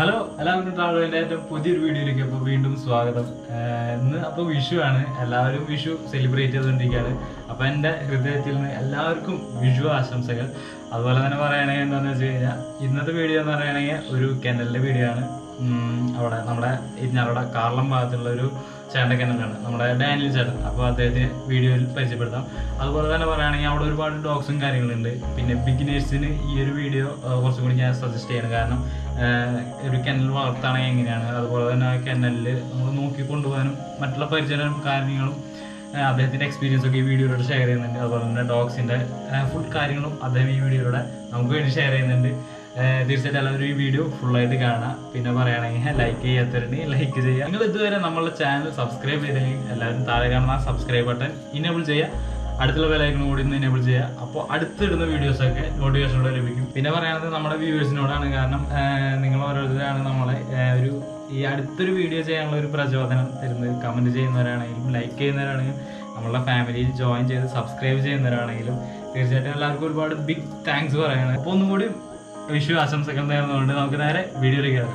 Hello എല്ലാവർക്കും ട്രാവലിന്റെ ഏറ്റവും പുതിയൊരു വീഡിയോയിലേക്ക് അപ്പോൾ വീണ്ടും സ്വാഗതം ആഹ് ഇന്ന് അപ്പോൾ വിഷു ആണ് എല്ലാവരും വിഷു സെലിബ്രേറ്റ് ചെയ്തുകൊണ്ടിരിക്കുകയാണ് അപ്പോൾ എൻ്റെ ഹൃദയത്തിൽ നിന്ന് എല്ലാവർക്കും വിഷു ആശംസകൾ അതുപോലെ തന്നെ പറയുകയാണെങ്കിൽ എന്താണെന്ന് വെച്ച് കഴിഞ്ഞാൽ ഇന്നത്തെ വീഡിയോ എന്ന് പറയുകയാണെങ്കിൽ ഒരു കെനലിൻ്റെ വീഡിയോ ആണ് ഉം, അവിടെ നമ്മുടെ ഇരിഞ്ഞാറുടെ കാർളം ഭാഗത്തുള്ള ഒരു ചേട്ടൻ കെനലാണ് നമ്മുടെ ഡാനിയൽ ചേട്ടൻ അപ്പോൾ അദ്ദേഹത്തിന് വീഡിയോയിൽ പരിചയപ്പെടുത്താം അതുപോലെ തന്നെ പറയുകയാണെങ്കിൽ അവിടെ ഒരുപാട് ഡോഗ്സും കാര്യങ്ങളുണ്ട് പിന്നെ ബിഗിനേഴ്സിന് ഈ ഒരു വീഡിയോ കുറച്ചും കൂടി ഞാൻ സജസ്റ്റ് ചെയ്യണം കാരണം ആഹ് ഒരു കെനൽ വളർത്താണെങ്കിൽ എങ്ങനെയാണ് അതുപോലെ തന്നെ ആ കെനലിൽ നമ്മൾ നോക്കി കൊണ്ടുപോകാനും മറ്റുള്ള പരിചരണവും കാര്യങ്ങളും ആഹ് അദ്ദേഹത്തിന്റെ എക്സ്പീരിയൻസ് ഒക്കെ ഈ വീഡിയോയിലൂടെ ഷെയർ ചെയ്യുന്നുണ്ട് അതുപോലെ തന്നെ ഡോഗ്സിന്റെ ഫുൾ കാര്യങ്ങളും അദ്ദേഹം ഈ വീഡിയോയിലൂടെ നമുക്ക് വേണ്ടി ഷെയർ ചെയ്യുന്നുണ്ട് ആഹ് തീർച്ചയായിട്ടും എല്ലാവരും ഈ വീഡിയോ ഫുള്ളായിട്ട് കാണാം പിന്നെ പറയുകയാണെങ്കിൽ ലൈക്ക് ചെയ്യാത്തവരുണ്ടെങ്കിൽ ലൈക്ക് ചെയ്യുക നിങ്ങൾ ഇതുവരെ നമ്മളുടെ ചാനൽ സബ്സ്ക്രൈബ് ചെയ്തില്ലെങ്കിൽ എല്ലാവരും താഴെ കാണുന്ന സബ്സ്ക്രൈബ് ബട്ടൺ ഇനേബിൾ ചെയ്യുക അടുത്തുള്ള വിലയ്ക്കും കൂടി ഒന്ന് എനേബിൾ ചെയ്യുക അപ്പോൾ അടുത്തിടുന്ന വീഡിയോസ് ഒക്കെ നോട്ടിഫിക്കേഷനോടെ ലഭിക്കും പിന്നെ പറയാനുള്ളത് നമ്മുടെ വ്യൂവേഴ്സിനോടാണ് കാരണം ആഹ് നിങ്ങൾ ഓരോരുത്തരാണ് നമ്മളെ ആഹ് ഒരു ഈ അടുത്തൊരു വീഡിയോ ചെയ്യാനുള്ള ഒരു പ്രചോദനം തരുന്നത് കമന്റ് ചെയ്യുന്നവരാണെങ്കിലും ലൈക്ക് ചെയ്യുന്നവരാണെങ്കിലും നമ്മളുടെ ഫാമിലിയിൽ ജോയിൻ ചെയ്ത് സബ്സ്ക്രൈബ് ചെയ്യുന്നവരാണെങ്കിലും തീർച്ചയായിട്ടും എല്ലാവർക്കും ഒരുപാട് ബിഗ് താങ്ക്സ് പറയാണ് അപ്പോൾ ഒന്നും കൂടി വിഷു ആശംസകൾ നേർന്നുകൊണ്ട് നമുക്ക് നേരെ വീഡിയോയിലേക്ക് കിടക്കാം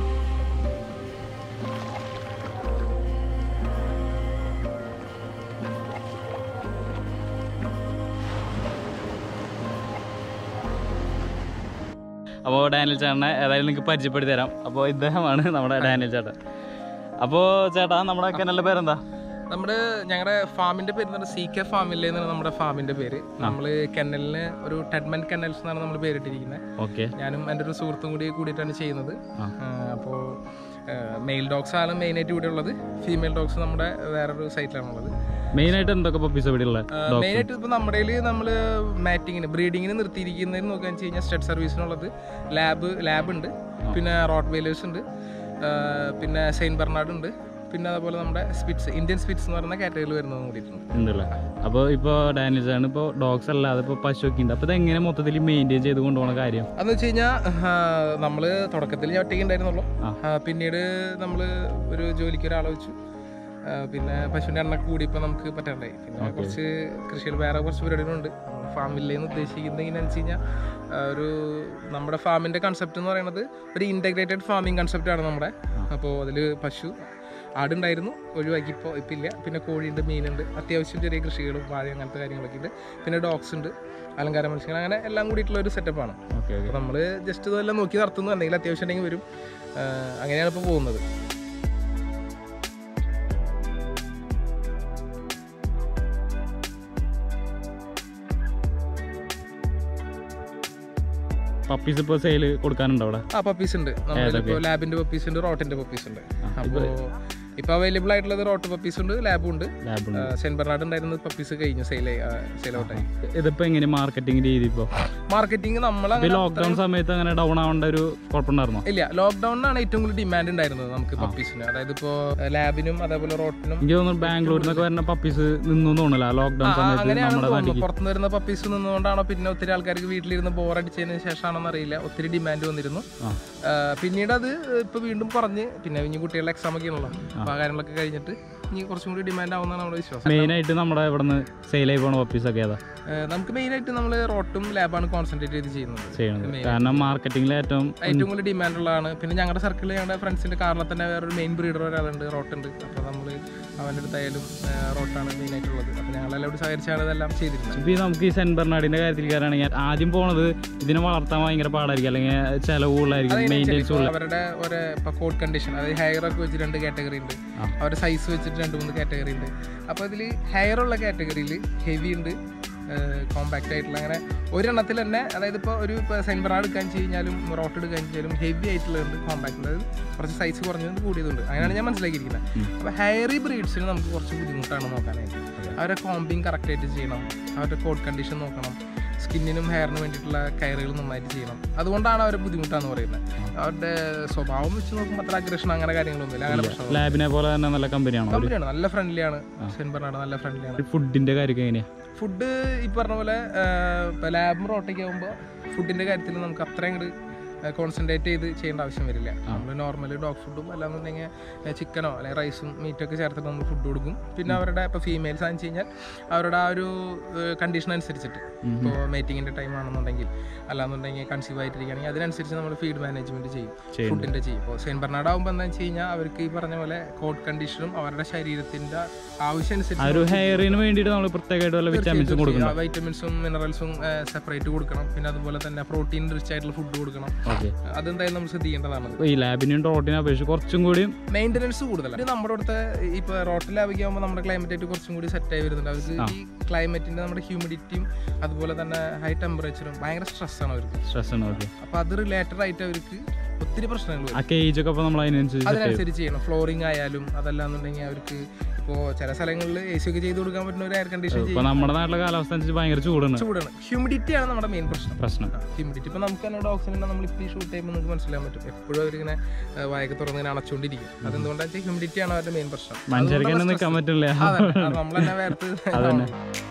അപ്പോൾ ഡാനിയൽ ചേട്ടനെ ഏതായാലും നിങ്ങൾക്ക് പരിചയപ്പെടുത്തി തരാം അപ്പോൾ ഇദ്ദേഹമാണ് നമ്മുടെ ഡാനിയൽ ചേട്ടൻ അപ്പോൾ ചേട്ടാ നമ്മുടെ കെനലിന്റെ പേരെന്താ നമ്മുടെ ഞങ്ങളുടെ ഫാമിന്റെ പേര് എന്ന് സി കെ ഫാമിലെ എന്നാണ് നമ്മുടെ ഫാമിന്റെ പേര് നമ്മള് കെന്നലിന് ഒരു ടെഡ്മൻ കെന്നൽസ് എന്നാണ് നമ്മൾ പേരിട്ടിരിക്കുന്നത് ഓക്കെ ഞാനും എൻ്റെ ഒരു സുഹൃത്തും കൂടി കൂടിയിട്ടാണ് ചെയ്യുന്നത് ആ. അപ്പോൾ മെയിൽ ഡോഗ്സ് ആണ് മെയിനായിട്ട് ഇവിടെ ഉള്ളത് ഫീമെയിൽ ഡോഗ്സ് നമ്മുടെ വേറൊരു സൈറ്റിലാണുള്ളത് മെയിനായിട്ട് എന്തൊക്കെ പപ്പീസ് ഇവിടെ ഉള്ളത് മെയിനായിട്ട് ഇപ്പോൾ നമ്മുടെ നമ്മൾ മാറ്റിങ്ങിന് ബ്രീഡിങ്ങിന് നിർത്തിയിരിക്കുന്നതിന് നോക്കുകയാണെന്ന് വെച്ച് കഴിഞ്ഞാൽ സ്റ്റഡ് സർവീസിനുള്ളത് ലാബ് ലാബ് ഉണ്ട് പിന്നെ റോട്ട് വെയിലേഴ്സ് ഉണ്ട് ആ, പിന്നെ സെയിൻറ്റ് ബെർണാഡ് ഉണ്ട് പിന്നെ അതുപോലെ നമ്മുടെ സ്പിറ്റ്സ് ഇന്ത്യൻ സ്പിറ്റ്സ് എന്ന് പറയുന്ന കാറ്റഗറിയിൽ വരുന്നതും കൂടിയിട്ടുണ്ട് ഉണ്ടല്ലേ അപ്പോൾ ഇപ്പോൾ ഡാനിയൽ ചേട്ടൻ ഇപ്പോൾ ഡോഗ്സ് അല്ലാതെ ഇപ്പോൾ പശുവൊക്കെ ഉണ്ട് അപ്പോൾ ഇതെങ്ങനെ മൊത്തത്തിൽ മെയിൻറ്റെയിൻ ചെയ്ത് കൊണ്ടുപോകുന്ന കാര്യം അതെന്ന് വെച്ച് കഴിഞ്ഞാൽ നമ്മൾ തുടക്കത്തിൽ ഞാൻ ഒറ്റയ്ക്ക് ഉണ്ടായിരുന്നുള്ളൂ ആ. ആ, പിന്നീട് നമ്മൾ ഒരു ജോലിക്ക് ഒരാളെ വെച്ചു ആ, പിന്നെ പശുവിൻ്റെ എണ്ണ കൂടിയപ്പോൾ നമുക്ക് പറ്റാണ്ടായി പിന്നെ കുറച്ച് കൃഷിയിൽ വേറെ കുറച്ച് പരിപാടികളുണ്ട് ഫാമിലേന്ന് ഉദ്ദേശിക്കുന്നത് എങ്ങനെയാണെന്ന് വെച്ച് കഴിഞ്ഞാൽ ആ, ഒരു നമ്മുടെ ഫാമിൻ്റെ കൺസെപ്റ്റ് എന്ന് പറയുന്നത് ഒരു ഇൻറ്റഗ്രേറ്റഡ് ഫാമിംഗ് കൺസെപ്റ്റാണ് നമ്മുടെ അപ്പോൾ അതിൽ പശു ആടുണ്ടായിരുന്നു ഒഴിവാക്കി ഇപ്പോൾ ഇപ്പം ഇല്ല പിന്നെ കോഴിയുണ്ട് മീനുണ്ട് അത്യാവശ്യം ചെറിയ കൃഷികളും വാഴ അങ്ങനത്തെ കാര്യങ്ങളൊക്കെ ഉണ്ട് പിന്നെ ഡോഗ്സ് ഉണ്ട് അലങ്കാര മത്സ്യങ്ങൾ അങ്ങനെ എല്ലാം കൂടിയിട്ടുള്ള ഒരു സെറ്റപ്പാണ് ഓക്കെ ഓക്കെ അപ്പോൾ നമ്മൾ ജസ്റ്റ് ഇതെല്ലാം നോക്കി നടത്തുന്നു എന്തെങ്കിലും അത്യാവശ്യം ഉണ്ടെങ്കിൽ വരും ആ, അങ്ങനെയാണ് ഇപ്പോൾ പോകുന്നത് പപ്പീസ് ഇപ്പോൾ സെയിൽ കൊടുക്കാനുണ്ടോ അവിടെ ആ പപ്പീസ് ഉണ്ട് നമ്മളിപ്പോൾ ലാബിന്റെ പപ്പീസ് ഉണ്ട് റോട്ടിന്റെ പപ്പീസ് ഉണ്ട് അപ്പോൾ ഇപ്പോൾ അവൈലബിൾ ആയിട്ടുള്ളത് റോട്ട് പപ്പീസ് ഉണ്ട് ലാബും ഉണ്ട് ലാബ് സെന്റ് ബെർണാഡ് ഉണ്ടായിരുന്ന പപ്പീസ് കഴിഞ്ഞു സെയിൽ സെയിൽ ഔട്ടായി ഇതിപ്പോൾ എങ്ങനെ മാർക്കറ്റിംഗ് രീതി ഇപ്പോൾ മാർക്കറ്റിംഗ് നമ്മൾ ഇപ്പോൾ ലോക്ക്ഡൗൺ സമയത്ത് അങ്ങനെ ഡൗൺ ആവേണ്ട ഒരു കുഴപ്പമുണ്ടായിരുന്നോ ഇല്ല ലോക്ക്ഡൌണിനാണ് ഏറ്റവും കൂടുതൽ ഡിമാൻഡ് ഉണ്ടായിരുന്നത് നമുക്ക് പപ്പീസിന് അതായത് ഇപ്പോൾ ലാബിനും അതേപോലെ റോട്ടിനും എനിക്ക് തോന്നുന്നു ബാംഗ്ലൂരിൽ നിന്നൊക്കെ വരുന്ന പപ്പീസ് നിന്നു തോന്നില്ല ലോക്ക്ഡൗൺ സമയത്ത് അങ്ങനെയാണ് നമ്മുടെ തോന്നുന്നു നാട്ടിലേക്ക് പുറത്തുനിന്ന് വരുന്ന പപ്പീസ് നിന്നുകൊണ്ടാണോ പിന്നെ ഒത്തിരി ആൾക്കാർക്ക് വീട്ടിലിരുന്ന് ബോറടിച്ചതിന് ശേഷമാണെന്ന് അറിയില്ല ഒത്തിരി ഡിമാൻഡ് വന്നിരുന്നു ആ. ആ, പിന്നീട് അത് ഇപ്പൊ വീണ്ടും കുറഞ്ഞ് പിന്നെ ഇനി കുട്ടികളുടെ എക്സാം ഒക്കെ ആണല്ലോ അപ്പൊ ആ കാര്യങ്ങളൊക്കെ കഴിഞ്ഞിട്ട് ഇനി കുറച്ചും കൂടി ഡിമാൻഡ് ആവുന്നതാണ് നമ്മുടെ വിശ്വാസം മെയിനായിട്ട് നമ്മുടെ ഇവിടെ നിന്ന് സെയിലായി പോണ പപ്പീസ് ഒക്കെ ഏതാ ആ, നമുക്ക് മെയിൻ ആയിട്ട് നമ്മൾ റോട്ടും ലാബാണ് കോൺസെൻട്രേറ്റ് ചെയ്ത് ചെയ്യുന്നത് ചെയ്യണത് കാരണം മാർക്കറ്റിംഗിൽ ഏറ്റവും ഏറ്റവും കൂടുതൽ ഡിമാൻഡ് ഉള്ളതാണ് പിന്നെ ഞങ്ങളുടെ സർക്കിളിൽ ഞങ്ങളുടെ ഫ്രണ്ട്സിന്റെ കാറിലെ തന്നെ വേറൊരു മെയിൻ ബ്രീഡർ ഒരാളുണ്ട് റോട്ടുണ്ട് അപ്പോൾ നമ്മൾ അവൻ്റെ അടുത്തായാലും ആ, റോട്ടാണ് മെയിൻ ആയിട്ടുള്ളത് അപ്പോൾ ഞങ്ങളെല്ലാം കൂടി സഹകരിച്ചാണ് ഇതെല്ലാം ചെയ്തിരുന്നത് ഇപ്പൊ ഈ നമുക്ക് ഈ സെന്റ് ബെർണാഡിന്റെ കാര്യത്തിൽ കയറുകയാണെങ്കിൽ ആദ്യം പോണത് ഇതിനെ വളർത്താൻ ഭയങ്കര പാടായിരിക്കും അല്ലെങ്കിൽ ചെലവ് കൂടുതലായിരിക്കും മെയിൻ്റെനൻസ് ഇപ്പൊ അവരുടെ ഒരു ഇപ്പൊ കോഡ് കണ്ടീഷൻ അതായത് ഹെയർ ഒക്കെ വെച്ച് രണ്ട് കാറ്റഗറി ഉണ്ട് ആ. അവരുടെ സൈസ് വെച്ചിട്ട് രണ്ട് മൂന്ന് കാറ്റഗറി ഉണ്ട് അപ്പോൾ ഇതിൽ ഹെയർ ഉള്ള കാറ്റഗറിയിൽ ഹെവി ഉണ്ട് കോമ്പാക്റ്റ് ആയിട്ടുള്ള അങ്ങനെ ഒരെണ്ണത്തിൽ തന്നെ അതായത് ഇപ്പോൾ ഒരു ഇപ്പോൾ സെൻബറാഡ് എടുക്കാൻ കഴിഞ്ഞാലും റോട്ട് എടുക്കാൻ കഴിഞ്ഞാലും ഹെവി ആയിട്ടുള്ളതുണ്ട് കോമ്പാക്റ്റ് അതായത് കുറച്ച് സൈസ് കുറഞ്ഞതുണ്ട് കൂടിയതുണ്ട് അങ്ങനെയാണ് ഞാൻ മനസ്സിലാക്കിയിരിക്കുന്നത് അപ്പോൾ ഹെയറി ബ്രീഡ്സിന് നമുക്ക് കുറച്ച് ബുദ്ധിമുട്ടാണ് നോക്കാനായിട്ട് അവരുടെ കോമ്പിങ് കറക്റ്റായിട്ട് ചെയ്യണം അവരുടെ കോഡ് കണ്ടീഷൻ നോക്കണം സ്കിന്നിനും ഹെയറിനും വേണ്ടിയിട്ടുള്ള കയറുകൾ നന്നായിട്ട് ചെയ്യണം അതുകൊണ്ടാണ് അവർ ബുദ്ധിമുട്ടാന്ന് പറയുന്നത് അവരുടെ സ്വഭാവം വെച്ച് നോക്കുമ്പോൾ അത്ര അഗ്രഷൻ അങ്ങനെ കാര്യങ്ങളൊന്നുമില്ല അങ്ങനെ പ്രശ്നം ലാബിനെ പോലെ തന്നെ നല്ല കമ്പനിയാണോ കമ്പനിയാണ് നല്ല ഫ്രണ്ട്ലിയാണ് സെൻ ബെർണാഡ് നല്ല ഫ്രണ്ട്ലിയാണ് ഫുഡിന്റെ കാര്യമൊക്കെ എങ്ങനെയാ ഫുഡ് ഈ പറഞ്ഞ പോലെ ഇപ്പോൾ ലാബും റോട്ടൊക്കെ ആകുമ്പോൾ ഫുഡിൻ്റെ കാര്യത്തിൽ നമുക്ക് അത്രയും കൂടി കോൺസെൻട്രേറ്റ് ചെയ്ത് ചെയ്യേണ്ട ആവശ്യം വരില്ല നമ്മൾ നോർമൽ ഡോഗ് ഫുഡും അല്ലാന്നുണ്ടെങ്കിൽ ചിക്കനോ അല്ലെങ്കിൽ റൈസും മീറ്റൊക്കെ ചേർത്തിട്ട് നമ്മൾ ഫുഡ് കൊടുക്കും പിന്നെ അവരുടെ ഇപ്പോൾ ഫീമെയിൽസ് ആണെന്ന് വെച്ച് കഴിഞ്ഞാൽ അവരുടെ ആ ഒരു കണ്ടീഷൻ അനുസരിച്ചിട്ട് ഇപ്പോൾ മേറ്റിങ്ങിൻ്റെ ടൈം ആണെന്നുണ്ടെങ്കിൽ അല്ലാന്നുണ്ടെങ്കിൽ കൺസീവ് ആയിട്ടിരിക്കുകയാണെങ്കിൽ അതിനനുസരിച്ച് നമ്മൾ ഫീഡ് മാനേജ്മെന്റ് ചെയ്യും ചെയ്യും. ഫുഡിന്റെ ചെയ്യും ഇപ്പോൾ സെയിൻ ബെർണാഡ് ആകുമ്പോൾ എന്താ വെച്ച് കഴിഞ്ഞാൽ അവർക്ക് ഈ പറഞ്ഞ പോലെ കോഡ് കണ്ടീഷനും അവരുടെ ശരീരത്തിന്റെ ആവശ്യം ആ അനുസരിച്ച് ഒരു ഹെയറിന് വേണ്ടിയിട്ട് നമ്മൾ പ്രത്യേകമായിട്ട് വല്ല വിറ്റാമിൻസും കൊടുക്കണം വൈറ്റമിൻസും മിനറൽസും സെപ്പറേറ്റ് കൊടുക്കണം പിന്നെ അതുപോലെ തന്നെ പ്രോട്ടീൻ റിച്ച് ആയിട്ടുള്ള ഫുഡ് കൊടുക്കണം ഓക്കെ അതെന്തായാലും നമ്മൾ ശ്രദ്ധിക്കേണ്ടതാണ് ഈ ലാബിനും റോട്ടിനെ അപേക്ഷിച്ച് കുറച്ചും കൂടി മെയിൻ്റനൻസ് കൂടുതലാണ് ഇത് നമ്മുടെ അടുത്ത് ഇപ്പൊ റോട്ടിൽ ലാബിക്ക് ആകുമ്പോൾ നമ്മുടെ ക്ലൈമറ്റ് ആയിട്ട് കുറച്ചും കൂടി സെറ്റ് ആയി വരുന്നുണ്ട് അവർക്ക് ഈ ക്ലൈമറ്റിന്റെ നമ്മുടെ ഹ്യൂമിഡിറ്റിയും അതുപോലെ തന്നെ ഹൈ ടെമ്പറേച്ചറും ഭയങ്കര സ്ട്രെസ് ആണ് അവർക്ക് സ്ട്രെസ് ആണ് ഓക്കെ അപ്പൊ അത് റിലേറ്റഡ് ആയിട്ട് അവർക്ക് ഒത്തിരി പ്രശ്നങ്ങൾ വരും ആ കേജ് ഒക്കെ അപ്പോൾ നമ്മൾ അതിനനുസരിച്ച് അതിനനുസരിച്ച് ചെയ്യണം ഫ്ലോറിംഗ് ആയാലും അതല്ലാന്നുണ്ടെങ്കിൽ അവർക്ക് ഇപ്പോൾ ചില സ്ഥലങ്ങളിൽ എ സി ഒക്കെ ചെയ്ത് കൊടുക്കാൻ പറ്റുന്ന ഒരു എയർ കണ്ടീഷൻ ഇപ്പൊ നമ്മുടെ നാട്ടിലെ കാലാവസ്ഥ അനുസരിച്ച് ഭയങ്കര ചൂടാണ് ചൂടാണ് ഹ്യൂമിഡിറ്റി ആണ് നമ്മുടെ മെയിൻ പ്രശ്നം പ്രശ്നം ഹ്യൂമിഡിറ്റി ഇപ്പൊ നമുക്ക് തന്നെ ഡോക്സിനെ നമ്മൾ ഇപ്പോൾ ഈ ഷൂട്ട് ചെയ്യുമ്പോൾ നമുക്ക് മനസ്സിലാൻ പറ്റും എപ്പോഴും അവരിങ്ങനെ ആ, വായൊക്കെ തുറന്ന് ഇങ്ങനെ അണച്ചുകൊണ്ടിരിക്കും അതെന്തുകൊണ്ടാണെന്ന് വെച്ചാൽ ഹ്യൂമിഡിറ്റി ആണ് അവരുടെ മെയിൻ പ്രശ്നം മനുഷ്യർക്ക് തന്നെ നിൽക്കാൻ പറ്റില്ല നമ്മൾ തന്നെ വേർത്ത് അതന്നെ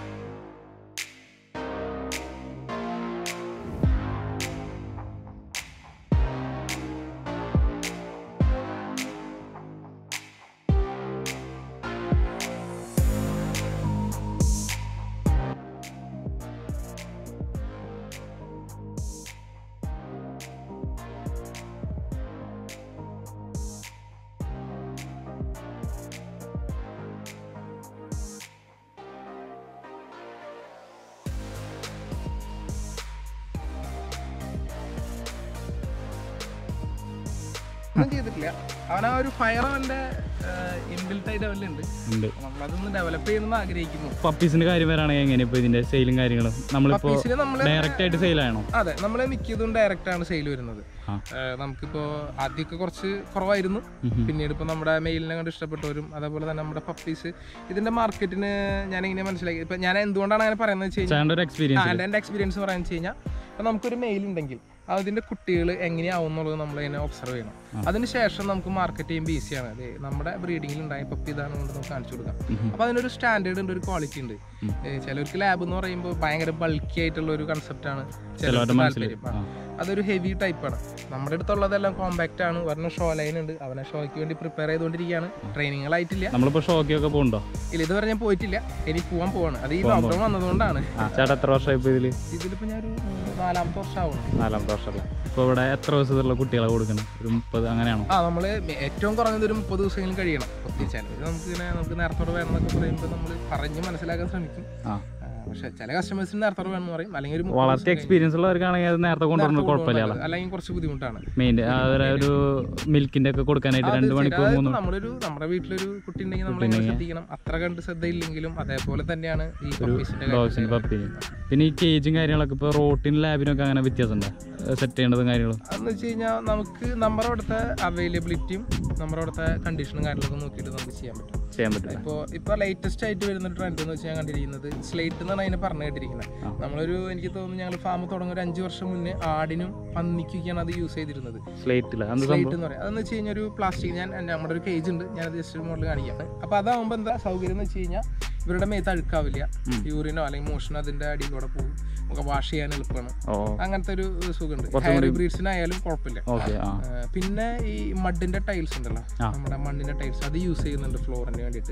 ഒന്നും ചെയ്തിട്ടില്ല അവൻ ആ ഒരു ഫയർ അവന്റെ ഇൻബിൽറ്റ് ആയിട്ട് അവനുണ്ട് ഉണ്ട് നമ്മളതൊന്ന് ഡെവലപ്പ് ചെയ്യണമെന്ന് ആഗ്രഹിക്കുന്നു പപ്പീസിന്റെ കാര്യം വരാണെങ്കിൽ എങ്ങനെ ഇപ്പൊ ഇതിന്റെ സെയിലും കാര്യങ്ങളും നമ്മളിപ്പോ പപ്പീസിന് നമ്മള് ഡയറക്റ്റ് ആയിട്ട് സെയിലാണോ അതെ നമ്മൾ മിക്കതും ഡയറക്റ്റ് ആണ് സെയിൽ വരുന്നത് ആ. ഏഹ് നമുക്കിപ്പോ ആദ്യമൊക്കെ കുറച്ച് കുറവായിരുന്നു പിന്നീട് ഇപ്പൊ നമ്മുടെ മെയിലിനെ കണ്ട് ഇഷ്ടപ്പെട്ടവരും അതേപോലെ തന്നെ നമ്മുടെ പപ്പീസ് ഇതിന്റെ മാർക്കറ്റിന് ഞാൻ എങ്ങനെ മനസ്സിലാക്കി ഇപ്പൊ ഞാൻ എന്തുകൊണ്ടാണ് അങ്ങനെ പറയുന്നത് വെച്ച് കഴിഞ്ഞാൽ ചേട്ടൻ്റെ ഒരു എക്സ്പീരിയൻസ് എൻ്റെ എൻ്റെ എക്സ്പീരിയൻസ് പറയാന്ന് വെച്ച് കഴിഞ്ഞാൽ ഇപ്പൊ നമുക്കൊരു മെയിൽ ഉണ്ടെങ്കിൽ അതിന്റെ കുട്ടികൾ എങ്ങനെയാവും എന്നുള്ളത് നമ്മൾ അതിനെ ഒബ്സർവ് ചെയ്യണം അതിനുശേഷം നമുക്ക് മാർക്കറ്റ് ചെയ്യുമ്പോൾ ഈസിയാണ് അതെ നമ്മുടെ ബ്രീഡിങ്ങിൽ ഉണ്ടായ പപ്പി ഇതാണ് കൊണ്ട് നമുക്ക് കാണിച്ചു കൊടുക്കാം അപ്പൊ അതിനൊരു സ്റ്റാൻഡേർഡ് ഉണ്ട് ഒരു ക്വാളിറ്റി ഉണ്ട് ഏഹ് ചിലർക്ക് ലാബ് എന്ന് പറയുമ്പോൾ ഭയങ്കര ബൾക്കി ആയിട്ടുള്ള ഒരു കൺസെപ്റ്റ് ആണ് ചിലർക്ക് താല്പര്യം ആ. അതൊരു ഹെവി ടൈപ്പാണ് നമ്മുടെ അടുത്തുള്ളതെല്ലാം കോമ്പാക്റ്റ് ആണ് ഒരെണ്ണം ഷോ ലൈൻ ഉണ്ട് അവനെ ഷോയ്ക്ക് വേണ്ടി പ്രിപ്പയർ ചെയ്തുകൊണ്ടിരിക്കുകയാണ് ട്രെയിനിങ്ങളായിട്ടില്ല നമ്മളിപ്പോ ഷോക്കിയൊക്കെ പോകുന്നുണ്ടോ ഇല്ല ഇതുവരെ ഞാൻ പോയിട്ടില്ല ഇനി പോവാൻ പോവാണ് അത് ഈ ലോക്ക്ഡൌൺ വന്നതുകൊണ്ടാണ് ആ ചേട്ടാ എത്ര വർഷമായി ഇപ്പൊ ഇതില് ഇതിലിപ്പോ ഞാൻ ഒരു നാലാമത്തെ വർഷം ആവുന്നു നാലാമത്തെ വർഷമല്ലേ ഇപ്പൊ ഇവിടെ എത്ര ദിവസത്തിലുള്ള കുട്ടികളെ കൊടുക്കണം ഒരു മുപ്പത് അങ്ങനെയാണോ ആ നമ്മള് മെ- ഏറ്റവും കുറഞ്ഞത് ഒരു മുപ്പത് ദിവസമെങ്കിലും കഴിയണം ഒത്തിരി ചിലവ് നമുക്ക് ഇങ്ങനെ നമുക്ക് നേരത്തോടെ വേണം എന്നൊക്കെ പറയുമ്പോൾ നമ്മൾ പറഞ്ഞ് മനസ്സിലാക്കാൻ ശ്രമിക്കും ആ ആ, പക്ഷെ ചില കസ്റ്റമേഴ്സിന് നേരത്തോടെ വേണം എന്ന് പറയും അല്ലെങ്കിൽ ഒരു മുപ്പത് വളർത്തി എക്സ്പീരിയൻസ് ഉള്ളവർക്കാണെങ്കിൽ അത് നേരത്തെ കൊണ്ടുവരുന്നത് കുഴപ്പമില്ല ദിവസം അല്ലെങ്കിൽ കുറച്ച് ബുദ്ധിമുട്ടാണ് മെയിൻ അതൊരു ഒരു മിൽക്കിന്റെ ഒക്കെ കൊടുക്കാനായിട്ട് രണ്ട് മണിക്കൂർ അതായത് മൂന്ന് നമ്മളൊരു നമ്മുടെ വീട്ടിലൊരു കുട്ടി ഉണ്ടെങ്കിൽ നമ്മൾ എങ്ങനെ ശ്രദ്ധിക്കണം അത്ര കണ്ട് ശ്രദ്ധയില്ലെങ്കിലും അതേപോലെ തന്നെയാണ് ഈ പപ്പീസിന്റെ ഡോഗ്സിന് പപ്പിന് പിന്നെ ഈ കേജും കാര്യങ്ങളൊക്കെ ഇപ്പൊ റോട്ടിനും ലാബിനൊക്കെ അങ്ങനെ വ്യത്യാസമുണ്ടോ സെറ്റ് ചെയ്യേണ്ടതും കാര്യങ്ങളും അതെന്ന് വെച്ച് കഴിഞ്ഞാൽ നമുക്ക് നമ്മുടെ അവിടുത്തെ അവൈലബിലിറ്റിയും നമ്മുടെ അവിടുത്തെ കണ്ടീഷനും കാര്യങ്ങളൊക്കെ നോക്കിയിട്ട് നമുക്ക് ചെയ്യാൻ പറ്റും ചെയ്യാൻ പറ്റില്ല ഇപ്പോൾ ഇപ്പോൾ ലേറ്റസ്റ്റ് ആയിട്ട് വരുന്ന ഒരു ട്രെൻഡ് എന്ന് വെച്ചാൽ ഞാൻ കണ്ടിരിക്കുന്നത് സ്ലേറ്റ് എന്നാണ് അതിനെ പറഞ്ഞു കേട്ടിരിക്കുന്നത് നമ്മളൊരു എനിക്ക് തോന്നുന്നു ഞങ്ങൾ ഫാം തുടങ്ങുന്ന ഒരു അഞ്ച് വർഷം മുന്നേ ആടിനും പന്നിക്കൊക്കെയാണ് അത് യൂസ് ചെയ്തിരുന്നത് സ്ലേറ്റില്ല എന്ത് സ്ലേറ്റ് എന്ന് പറയാം അതെന്ന് വെച്ച് കഴിഞ്ഞാൽ ഒരു പ്ലാസ്റ്റിക് ഞാൻ നമ്മുടെ ഒരു കേജ് ഉണ്ട് ഞാൻ ജസ്റ്റ് ഒരു മോഡൽ കാണിക്കാം അപ്പോൾ അതാവുമ്പോൾ എന്താ സൗകര്യം എന്ന് വെച്ച് കഴിഞ്ഞാൽ ഇവരുടെ മേത്ത് അഴുക്കാവില്ല യൂറിനോ അല്ലെങ്കിൽ മോഷനോ അതിന്റെ അടിയിലൂടെ പോകും നമുക്ക് വാഷ് ചെയ്യാൻ എളുപ്പമാണ് ഓ അങ്ങനത്തെ ഒരു സുഖമുണ്ട് ഹെയർ ബ്രീഡ്സിനായാലും കുഴപ്പമില്ല ഓക്കെ ആ ആ, പിന്നെ ഈ മഡിന്റെ ടൈൽസ് ഉണ്ടല്ലോ ആ. നമ്മുടെ മണ്ണിന്റെ ടൈൽസ് അത് യൂസ് ചെയ്യുന്നുണ്ട് ഫ്ലോറിന് വേണ്ടിയിട്ട്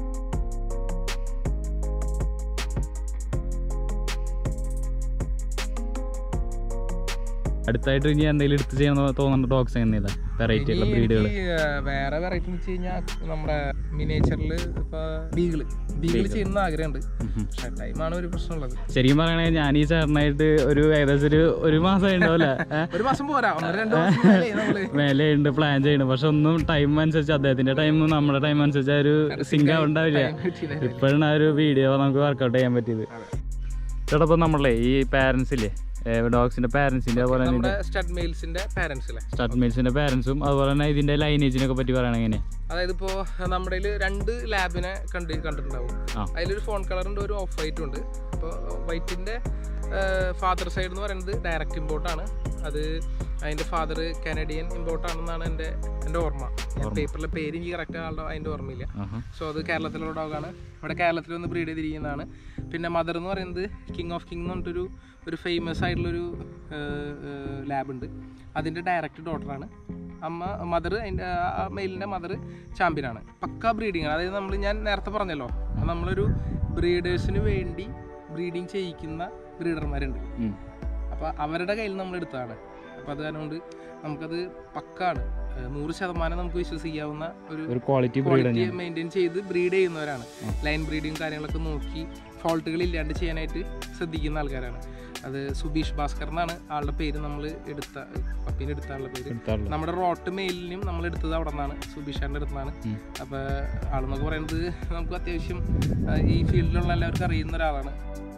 അടുത്തായിട്ട് ഇനി എന്തെങ്കിലും എടുത്ത് ചെയ്യണമെന്ന് തോന്നുന്നുണ്ട് ഡോഗ്സ് എങ്ങനെയില്ല വെറൈറ്റി ഉള്ള ഇനി ബ്രീഡുകൾ എനിക്ക് വേറെ വെറൈറ്റി എന്ന് വെച്ച് കഴിഞ്ഞാൽ നമ്മുടെ മിനേച്ചറിൽ ഇപ്പൊ ബീഗിള് ബീഗിള് ചെയ്യുന്ന ആഗ്രഹമുണ്ട് പക്ഷെ ടൈമാണ് ഒരു പ്രശ്നമുള്ളത് ശരിക്കും പറയണെങ്കിൽ ഞാൻ ഈ ചേട്ടനായിട്ട് ഒരു ഏകദേശം ഒരു ഒരു മാസം ഉണ്ടാവില്ല ഒരു മാസം പോരാ ഒന്നര രണ്ട് മാസം മേലെ നമ്മള് മേലെയുണ്ട് പ്ലാൻ ചെയ്യണം പക്ഷെ ഒന്നും ടൈം അനുസരിച്ച് അദ്ദേഹത്തിന്റെ ടൈമും നമ്മുടെ ടൈം അനുസരിച്ച് ആ ഒരു സിങ്ക് ആവുണ്ടാവില്ല time കിട്ടിയില്ല. ഇപ്പോഴാണ് ആ ഒരു വീഡിയോ നമുക്ക് വർക്കൗട്ട് ചെയ്യാൻ പറ്റിയത് ചേട്ടാ ഇപ്പൊ നമ്മളെ ഈ പാരന്റ്സ് ഇല്ലേ ഡോഗ്സിന്റെ പാരന്റ്സിന്റെ അതുപോലെ തന്നെ നമ്മുടെ സ്റ്റഡ് മെയിൽസിന്റെ പാരന്റ്സ് അല്ലേ സ്റ്റാർട്ട് മെയിൽസിന്റെ പാരന്റ്സും അതുപോലെ തന്നെ ഇതിന്റെ ലൈനേജിനൊക്കെ പറ്റി പറയുകയാണെങ്കിൽ എങ്ങനെ അതായത് ഇപ്പോ നമ്മുടെ കയ്യില് രണ്ട് ലാബിനെ കണ്ട് കണ്ടിട്ടുണ്ടാവും ആ. അതിലൊരു ഫോൺ കളർ ഉണ്ട് ഒരു ഓഫ് വൈറ്റും ഉണ്ട് അപ്പോൾ വൈറ്റിന്റെ ഫാദർ സൈഡ് എന്ന് പറയുന്നത് ഡയറക്റ്റ് ഇമ്പോർട്ടാണ് അത് അതിൻ്റെ ഫാദർ കാനഡിയൻ ഇമ്പോർട്ടാണെന്നാണ് എൻ്റെ എൻ്റെ ഓർമ്മ ഞാൻ പേപ്പറിലെ പേര് എനിക്ക് കറക്റ്റ് ആളുടെ അതിൻ്റെ ഓർമ്മയില്ല ആഹാ. സോ അത് കേരളത്തിലുള്ള ഡോഗാണ് ഇവിടെ കേരളത്തിൽ ഒന്ന് ബ്രീഡ് ചെയ്തിരിക്കുന്നതാണ് പിന്നെ മദർ എന്ന് പറയുന്നത് കിങ് ഓഫ് കിങ് എന്ന് പറഞ്ഞിട്ടൊരു ഒരു ഫേമസ് ആയിട്ടുള്ളൊരു ലാബ് ഉണ്ട് അതിൻ്റെ ഡയറക്റ്റ് ഡോട്ടറാണ് അമ്മ മദർ അതിൻ്റെ മെയിലിൻ്റെ മദർ ചാമ്പ്യനാണ് പക്ക ബ്രീഡിങ് ആണ് അതായത് നമ്മൾ ഞാൻ നേരത്തെ പറഞ്ഞല്ലോ നമ്മളൊരു ബ്രീഡേഴ്സിന് വേണ്ടി ബ്രീഡിങ് ചെയ്യിക്കുന്ന ബ്രീഡർമാരുണ്ട് ഉം. അപ്പോൾ അവരുടെ കയ്യിൽ നമ്മൾ എടുത്തതാണ് അപ്പോൾ അത് കാരണം കൊണ്ട് നമുക്കത് പക്കാണ് ഏഹ് നൂറ് ശതമാനം നമുക്ക് വിശ്വസിക്കാവുന്ന ഒരു ഒരു ക്വാളിറ്റി ബ്രീഡ് ക്വാളിറ്റി തന്നെയാണ് മെയിൻറ്റെയിൻ ചെയ്ത് ബ്രീഡ് ചെയ്യുന്നവരാണ് ലൈൻ ബ്രീഡിങ് കാര്യങ്ങളൊക്കെ നോക്കി ഫോൾട്ടുകൾ ഇല്ലാണ്ട് ചെയ്യാനായിട്ട് ശ്രദ്ധിക്കുന്ന ആൾക്കാരാണ് അത് സുബീഷ് ഭാസ്കർ എന്നാണ് ആളുടെ പേര് നമ്മൾ എടുത്ത പപ്പീനെ എടുത്ത ആളുടെ പേര് എടുത്താറുള്ളത് നമ്മുടെ റോട്ട് മെയിലിനും നമ്മൾ എടുത്തത് അവിടെ നിന്നാണ് സുബീഷാൻ്റെ അടുത്താണ് ഉം. അപ്പോൾ ആളെന്നൊക്കെ പറയുന്നത് നമുക്ക് അത്യാവശ്യം ആ, ഈ ഫീൽഡിലുള്ള എല്ലാവർക്കും അറിയുന്ന ഒരാളാണ്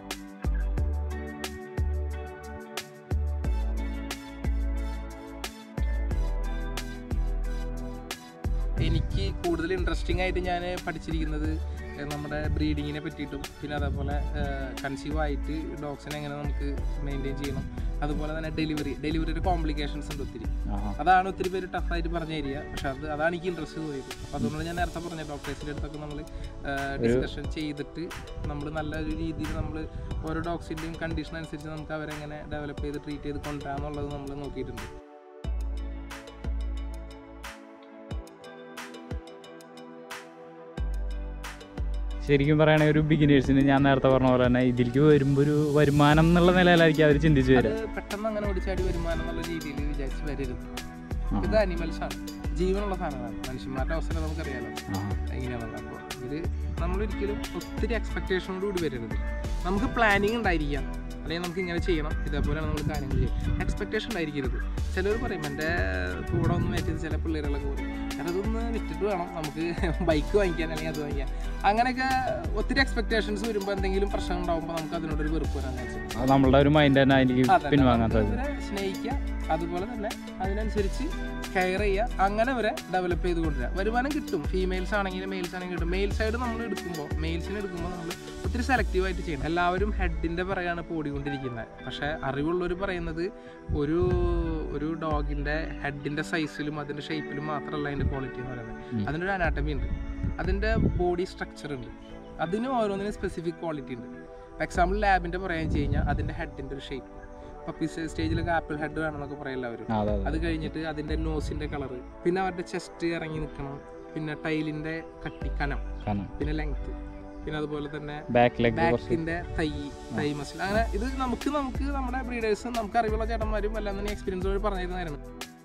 എനിക്ക് കൂടുതൽ ഇൻട്രസ്റ്റിംഗ് ആയിട്ട് ഞാൻ പഠിച്ചിരിക്കുന്നത് ഏഹ് നമ്മുടെ ബ്രീഡിങ്ങിനെ പറ്റിയിട്ടും പിന്നെ അതേപോലെ കൺസീവ് ആയിട്ട് ഡോഗ്സിനെ എങ്ങനെ നമുക്ക് മെയിൻറ്റെയിൻ ചെയ്യണം അതുപോലെ തന്നെ ഡെലിവറി ഡെലിവറിയുടെ കോംപ്ലിക്കേഷൻസ് ഉണ്ട് ഒത്തിരി ആഹാ. അതാണ് ഒത്തിരി പേര് ടഫായിട്ട് പറഞ്ഞു തരിക പക്ഷെ അത് അതാണ് എനിക്ക് ഇൻട്രസ്റ്റ് തോന്നിയത് അപ്പോൾ അതുകൊണ്ട് ഞാൻ നേരത്തെ പറഞ്ഞ ഡോക്ടേഴ്സിൻ്റെ അടുത്തൊക്കെ നമ്മൾ ഡിസ്കഷൻ ചെയ്തിട്ട് നമ്മൾ നല്ല ഒരു രീതിയിൽ നമ്മൾ ഓരോ ഡോഗ്സിൻ്റെയും കണ്ടീഷൻ അനുസരിച്ച് നമുക്ക് അവരെങ്ങനെ ഡെവലപ്പ് ചെയ്ത് ട്രീറ്റ് ചെയ്ത് കൊണ്ടുവരാന്നുള്ളത് നമ്മൾ നോക്കിയിട്ടുണ്ട് ശരിക്കും പറയുകയാണെങ്കിൽ ഒരു ബിഗിനേഴ്സിന് ഞാൻ നേരത്തെ പറഞ്ഞ പോലെ തന്നെ ഇതിലേക്ക് വരുമ്പോൾ ഒരു വരുമാനം എന്നുള്ള നിലയിലായിരിക്കും അവർ ചിന്തിച്ചു അത് വരിക പെട്ടെന്ന് അങ്ങനെ ഓടിച്ചാടി വരുമാനം എന്നുള്ള രീതിയിൽ വിചാരിച്ച് വരരുത് ആ. ഇത് അനിമൽസ് ആണ് ജീവനുള്ള സാധനമാണ് മനുഷ്യന്മാരുടെ അവസ്ഥ നമുക്കറിയാലോ ആഹാ. എങ്ങനെയാണുള്ളത് അപ്പോൾ ഇത് നമ്മളൊരിക്കലും ഒത്തിരി എക്സ്പെക്ടേഷനോട് കൂടി വരരുത് നമുക്ക് പ്ലാനിങ് ഉണ്ടായിരിക്കാം അല്ലെങ്കിൽ നമുക്ക് ഇങ്ങനെ ചെയ്യണം ഇതേപോലെയാണ് നമ്മൾ കാര്യങ്ങൾ ചെയ്യുക എക്സ്പെക്ടേഷൻ ഉണ്ടായിരിക്കരുത് ചിലർ പറയും എൻ്റെ കൂടെ ഒന്ന് മേറ്റത് ചില പിള്ളേരുകളൊക്കെ പറയും കാരണം അതൊന്ന് വിറ്റിട്ട് വേണം നമുക്ക് ബൈക്ക് വാങ്ങിക്കാൻ അല്ലെങ്കിൽ അത് വാങ്ങിക്കാൻ അങ്ങനെയൊക്കെ ഒത്തിരി എക്സ്പെക്ടേഷൻസ് വരുമ്പോൾ എന്തെങ്കിലും പ്രശ്നം ഉണ്ടാകുമ്പോൾ നമുക്ക് അതിനോടൊരു വെറുപ്പ് വരാൻ ചാൻസ് ഉണ്ട് അത് നമ്മളുടെ ഒരു മൈൻഡ് തന്നെ അതിലേക്ക് അതന്നെ. പിൻവാങ്ങാൻ നമുക്ക് സാധിക്കും ഇവരെ സ്നേഹിക്കുക അതുപോലെ തന്നെ അതിനനുസരിച്ച് കെയർ ചെയ്യുക അങ്ങനെ വരെ ഡെവലപ്പ് ചെയ്ത് കൊണ്ടുവരിക വരുമാനം കിട്ടും ഫീമെയിൽസ് ആണെങ്കിലും മെയിൽസ് ആണെങ്കിലും കിട്ടും മെയിൽ സൈഡ് നമ്മൾ എടുക്കുമ്പോൾ മെയിൽസിനെ എടുക്കുമ്പോൾ നമ്മൾ ഒത്തിരി സെലക്റ്റീവ് ആയിട്ട് ചെയ്യണം എല്ലാവരും ഹെഡിൻ്റെ പിറകാണ് ഇപ്പോൾ ഓടിക്കൊണ്ടിരിക്കുന്നത് പക്ഷേ അറിവുള്ളവർ പറയുന്നത് ഒരു ഒരു ഡോഗിൻ്റെ ഹെഡിൻ്റെ സൈസിലും അതിൻ്റെ ഷേപ്പിലും മാത്രമല്ല അതിൻ്റെ ക്വാളിറ്റി എന്ന് പറയുന്നത് ഉം. അതിനൊരു അനാട്ടമി ഉണ്ട് അതിൻ്റെ ബോഡി സ്ട്രക്ചർ ഉണ്ട് അതിന് ഓരോന്നിനും സ്പെസിഫിക് ക്വാളിറ്റി ഉണ്ട് എക്സാമ്പിൾ ലാബിൻ്റെ പറയാൻ വെച്ച് കഴിഞ്ഞാൽ അതിൻ്റെ ഹെഡിൻ്റെ ഒരു ഷേപ്പ് പപ്പി സ്റ്റേജിലൊക്കെ ആപ്പിൾ ഹെഡ് വേണമെന്നൊക്കെ പറയും എല്ലാവരും അതെ അതെ അത് കഴിഞ്ഞിട്ട് അതിൻ്റെ നോസിൻ്റെ കളറ് പിന്നെ അവരുടെ ചെസ്റ്റ് ഇറങ്ങി നിൽക്കണം പിന്നെ ടൈലിൻ്റെ കട്ടി കനം കാരണം പിന്നെ ലെങ്ത് പിന്നെ അതുപോലെ തന്നെ ബാക്ക് ലെഗ് കുറച്ച് ബാക്കിന്റെ തൈ തൈ മസിൽ അങ്ങനെ ഇത് നമുക്ക് നമുക്ക് നമ്മുടെ ബ്രീഡേഴ്സും നമുക്ക് അറിവുള്ള ചേട്ടന്മാരും എല്ലാം തന്നെ എക്സ്പീരിയൻസ് വഴി പറഞ്ഞു തരുന്നതായിരുന്നു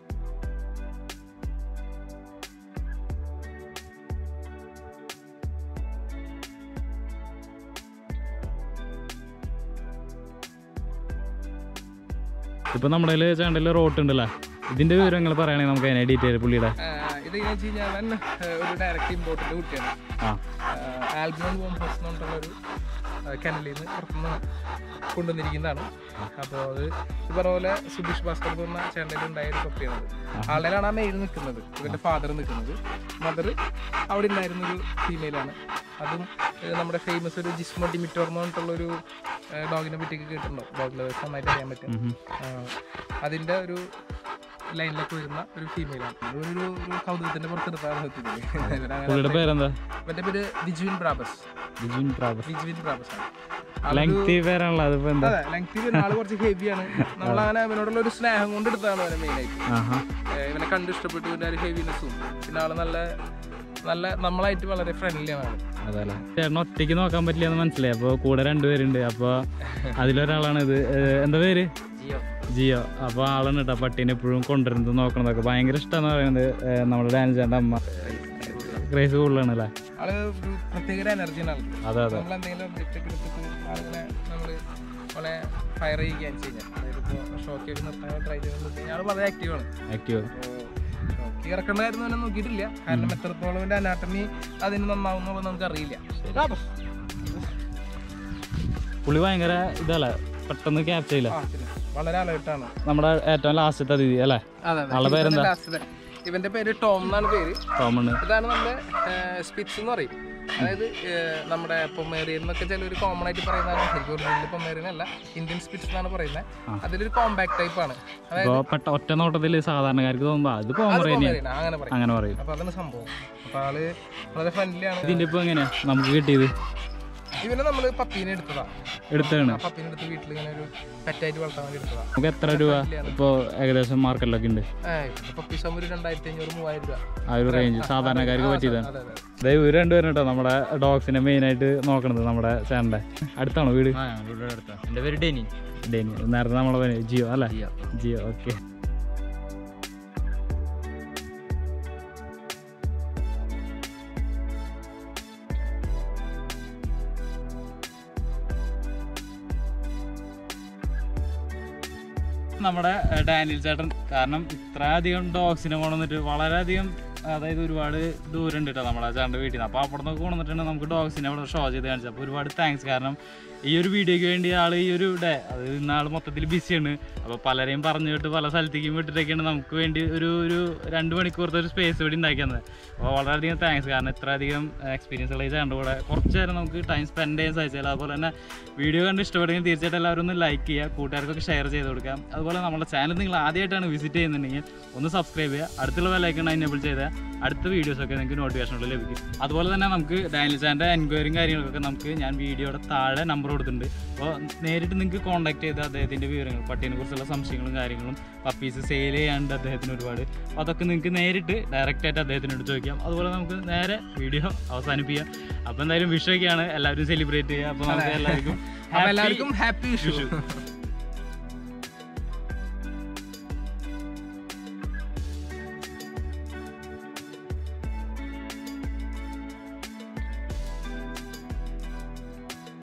ഇപ്പൊ നമ്മുടെ ചാനലിൽ റോട്ട് ഉണ്ടല്ലോ ഇതിന്റെ വിവരങ്ങൾ പറയുകയാണെങ്കിൽ നമുക്ക് അതിനെ ഡീറ്റെയിൽ പുള്ളിയുടെ ഇത് എങ്ങനെ വെച്ച് കഴിഞ്ഞാൽ അവൻ ഏഹ്, ഒരു ഡയറക്റ്റ് ഇമ്പോർട്ടൻ്റ് കുട്ടിയാണ് ആ ആൽബിയോൺ ബോംബസ് എന്ന് പറഞ്ഞിട്ടുള്ള ഒരു കനലിൽ നിന്ന് പുറത്തുനിന്ന് കൊണ്ടുവന്നിരിക്കുന്നതാണ് അപ്പോൾ അത് ഈ പറഞ്ഞ പോലെ സുബീഷ് ഭാസ്കർ എന്ന് പറഞ്ഞ ചാനലിൽ ഉണ്ടായ ഒരു പപ്പിയാണത് ആളുടെയിലാണ് ആ മെയിൽ നിൽക്കുന്നത് ഇവൻ്റെ ഫാദർ നിൽക്കുന്നത് മദർ അവിടെ ഉണ്ടായിരുന്ന ഒരു ഫീമെയിലാണ് അതും ഏഹ്, നമ്മുടെ ഫേമസ് ഒരു ജിസ്മോ ഡിമിറ്റോർ എന്ന് പറഞ്ഞിട്ടുള്ളൊരു ഡോഗിനെ പറ്റിയൊക്കെ കേട്ടിട്ടുണ്ടോ ഡോഗ് ലവേഴ്സ് നന്നായിട്ട് അറിയാൻ പറ്റും ഉം. അതിൻ്റെ ഒരു ലൈനിലൊക്കെ വരുന്ന ഒരു ഫീമെയിലാണ് ഒരു ഒരു കൗതുകത്തിൻ്റെ പുറത്തെടുത്താണ് നിർത്തിയത് ഇവരങ്ങനെ പുള്ളിയുടെ പേരെന്താ ഇവന്റെ പേര് ബിജുവിൻ ബ്രാബസ് ബിജുൻ പ്രാബസ് ബിജുവിൻ ബ്രാബസ് ആണ് ലെങ്തി പേരാണല്ലോ അതിപ്പോ എന്താ അതെ ലെങ്തി ആള് കുറച്ച് ഹെവിയാണ് നമ്മളങ്ങനെ അവനോടുള്ള ഒരു സ്നേഹം കൊണ്ട് എടുത്തതാണ് അവനെ മെയിൻ ആയിട്ട് ആഹാ ഏഹ് ഇവനെ കണ്ട് ഇഷ്ടപ്പെട്ടു ഇവന്റെ ഒരു ഹെവിനെസ്സും പിന്നെ ആള് നല്ല നല്ല നമ്മളായിട്ട് വളരെ ഫ്രണ്ട്ലിയാണ് ആള് അതല്ലേ ചേട്ടൻ ഒറ്റയ്ക്ക് നോക്കാൻ പറ്റില്ല എന്ന് മനസ്സിലായി അപ്പോൾ കൂടെ രണ്ടുപേരുണ്ട് അപ്പോൾ അതിലൊരാളാണ് ഇത് ഏഹ് എന്താ പേര് ജിയോ ജിയോ അപ്പോൾ ആളാണ് കേട്ടോ പട്ടീനെ എപ്പോഴും കൊണ്ടുവരുന്നത് നോക്കണതൊക്കെ ഭയങ്കര ഇഷ്ടമെന്ന് പറയുന്നത് ഏഹ് നമ്മുടെ ഡാൻസേൻ്റെ അമ്മ ക്രേസ് കൂടുതലാണ് അല്ലേ ആള് ഒരു പ്രത്യേക എനർജിയാണ് ആൾക്ക് അതെ അതെ നമ്മൾ എന്തെങ്കിലും ഒബ്ജക്റ്റ് ഒക്കെ എടുത്തിട്ട് ആളിങ്ങനെ നമ്മൾ വളരെ ഫയർ ചെയ്യുകയാണ് ചെയ്യുക അതായത് ഇപ്പോൾ ഷോക്കൊക്കെ നിർത്താൻ ട്രൈ ചെയ്ത് കഴിഞ്ഞാൽ ആൾ വളരെ ആക്റ്റീവാണ് ആക്റ്റീവ് ഷോക്ക് ഇറക്കേണ്ട കാര്യം തന്നെ നോക്കിയിട്ടില്ല കാരണം എത്രത്തോളം ഇതിന്റെ അനാട്ടമി അതിന് നന്നാവും എന്നുള്ളത് നമുക്ക് അറിയില്ല പുള്ളി ഭയങ്കര ഇതല്ലേ പെട്ടെന്ന് ക്യാപ്ചർ ചെയ്യില്ല വളരെ അലേർട്ടാണ് നമ്മുടെ ഏറ്റവും ലാസ്റ്റത്തെ അതിഥി അല്ലേ അതെ ആളുടെ പേരെന്താ? ഇവന്റെ പേര് ടോം എന്നാണ് പേര് ടോമണ് ഇതാണ് നമ്മുടെ സ്പിറ്റ്സ് എന്ന് പറയും അതായത് ഏഹ്, നമ്മുടെ പൊമേറിയൻ എന്നൊക്കെ ചിലർ കോമൺ ആയിട്ട് പറയുന്നതാണ് ശരിക്കും ഒറിജിനൽ പൊമേറിയൻ അല്ല ഇന്ത്യൻ സ്പിറ്റ്സ് എന്നാണ് പറയുന്നത് അതിലൊരു കോമ്പാക്ട് ടൈപ്പ് ആണ് അതായത് ഇപ്പോൾ പെട്ട ഒറ്റ നോട്ടത്തിൽ സാധാരണക്കാർക്ക് തോന്നുമ്പോൾ അത് പോമറേനിയ പൊമേറിയൻ അങ്ങനെ പറയും അങ്ങനെ പറയും അപ്പൊ അതാണ് സംഭവം അപ്പൊ ആള് വളരെ ഫ്രണ്ട്ലി ആണ് ഇതിൻ്റെ ഇപ്പോൾ എങ്ങനെയാ നമുക്ക് കിട്ടിയത് ഇവനെ നമ്മള് പപ്പീനെ എടുത്തതാ എടുത്താണ് ആ പപ്പീനെ എടുത്ത് വീട്ടിൽ ഇങ്ങനെ ഒരു പെറ്റായിട്ട് വളർത്താൻ വേണ്ടി എടുത്തതാ നമുക്ക് എത്ര രൂപ ഇപ്പോൾ ഏകദേശം മാർക്കറ്റിലൊക്കെ ഉണ്ട് ഏഹ് പപ്പീസ് ആകുമ്പോൾ ഒരു രണ്ടായിരത്തി അഞ്ഞൂറ് മൂവായിരം രൂപ ആ ഒരു റേഞ്ച് സാധാരണക്കാർക്ക് പറ്റിയതാണ് അതെ അതെ ദേ ഇവർ രണ്ടുപേരും കേട്ടോ നമ്മുടെ ഡോഗ്സിനെ മെയിനായിട്ട് നോക്കണത് നമ്മുടെ ചേട്ടൻ്റെ അടുത്താണോ വീട് ആ ഞങ്ങളുടെ അടുത്ത എൻ്റെ പേര് ഡെനി ഡേനി നേരത്തെ നമ്മളെ പേര് ജിയോ അല്ലേ ജിയോ. ജിയോ ഓക്കെ നമ്മുടെ ഏഹ്, ഡാനിയൽ ചേട്ടൻ കാരണം ഇത്രയധികം ഡോഗ്സിനെ കൊണ്ടുവന്നിട്ട് വളരെയധികം അതായത് ഒരുപാട് ദൂരം ഉണ്ട് കേട്ടോ നമ്മുടെ ചേട്ടൻ്റെ വീട്ടിൽ നിന്ന് അപ്പോൾ അവിടെ നിന്നൊക്കെ കൊണ്ടുവന്നിട്ടുണ്ട് നമുക്ക് ഡോഗ്സിനെ അവിടെ ഷോ ചെയ്ത് കാണിച്ചത് അപ്പോൾ ഒരുപാട് താങ്ക്സ് കാരണം ഈ ഒരു വീഡിയോയ്ക്ക് വേണ്ടി ആൾ ഈ ഒരു ഡേ അത് ഇന്നാൾ മൊത്തത്തിൽ ബിസിയാണ് അപ്പോൾ പലരെയും പറഞ്ഞു വിട്ട് പല സ്ഥലത്തേക്കും വിട്ടിട്ടൊക്കെയാണ് നമുക്ക് വേണ്ടി ഒരു ഒരു രണ്ട് മണിക്കൂറത്തെ ഒരു സ്പേസ് ഇവിടെ ഉണ്ടാക്കിയത് അപ്പോൾ വളരെയധികം താങ്ക്സ് കാരണം ഇത്രയധികം എക്സ്പീരിയൻസ് ഉള്ള ഈ ചേട്ടൻ്റെ കൂടെ കുറച്ച് നേരം നമുക്ക് ടൈം സ്പെൻഡ് ചെയ്യാൻ സാധിച്ചാൽ അതുപോലെ തന്നെ വീഡിയോ കണ്ട് ഇഷ്ടപ്പെടുമെങ്കിൽ തീർച്ചയായിട്ടും എല്ലാവരും ഒന്ന് ലൈക്ക് ചെയ്യുക കൂട്ടുകാർക്കൊക്കെ ഷെയർ ചെയ്ത് കൊടുക്കാം അതുപോലെ നമ്മുടെ ചാനൽ നിങ്ങൾ ആദ്യമായിട്ടാണ് വിസിറ്റ് ചെയ്യുന്നുണ്ടെങ്കിൽ ഒന്ന് സബ്സ്ക്രൈബ് ചെയ്യുക അടുത്തുള്ള ബെല്ലൈക്കൺ എനേബിൾ ചെയ്താൽ അടുത്ത വീഡിയോസൊക്കെ നിങ്ങൾക്ക് നോട്ടിഫിക്കേഷനുള്ളിൽ ലഭിക്കും അതുപോലെ തന്നെ നമുക്ക് ഡാനിൽ ചാൻ്റെ എൻക്വയറിയും കാര്യങ്ങളൊക്കെ നമുക്ക് ഞാൻ വീഡിയോയുടെ താഴെ നമ്പർ കൊടുത്തിട്ടുണ്ട് അപ്പോൾ നേരിട്ട് നിങ്ങൾക്ക് കോൺടാക്ട് ചെയ്ത് അദ്ദേഹത്തിൻ്റെ വിവരങ്ങൾ പട്ടീനെ കുറിച്ചുള്ള സംശയങ്ങളും കാര്യങ്ങളും പപ്പീസ് സെയിൽ ചെയ്യാണ്ട് അദ്ദേഹത്തിന് ഒരുപാട് അപ്പോൾ അതൊക്കെ നിങ്ങൾക്ക് നേരിട്ട് ഡയറക്റ്റ് ആയിട്ട് അദ്ദേഹത്തിനോട് ചോദിക്കാം അതുപോലെ നമുക്ക് നേരെ വീഡിയോ അവസാനിപ്പിക്കാം അപ്പോൾ എന്തായാലും വിഷയൊക്കെയാണ് എല്ലാവരും സെലിബ്രേറ്റ് ചെയ്യുക അപ്പോൾ നമുക്ക് എല്ലാവർക്കും അപ്പൊ എല്ലാവർക്കും ഹാപ്പി വിഷു വിഷു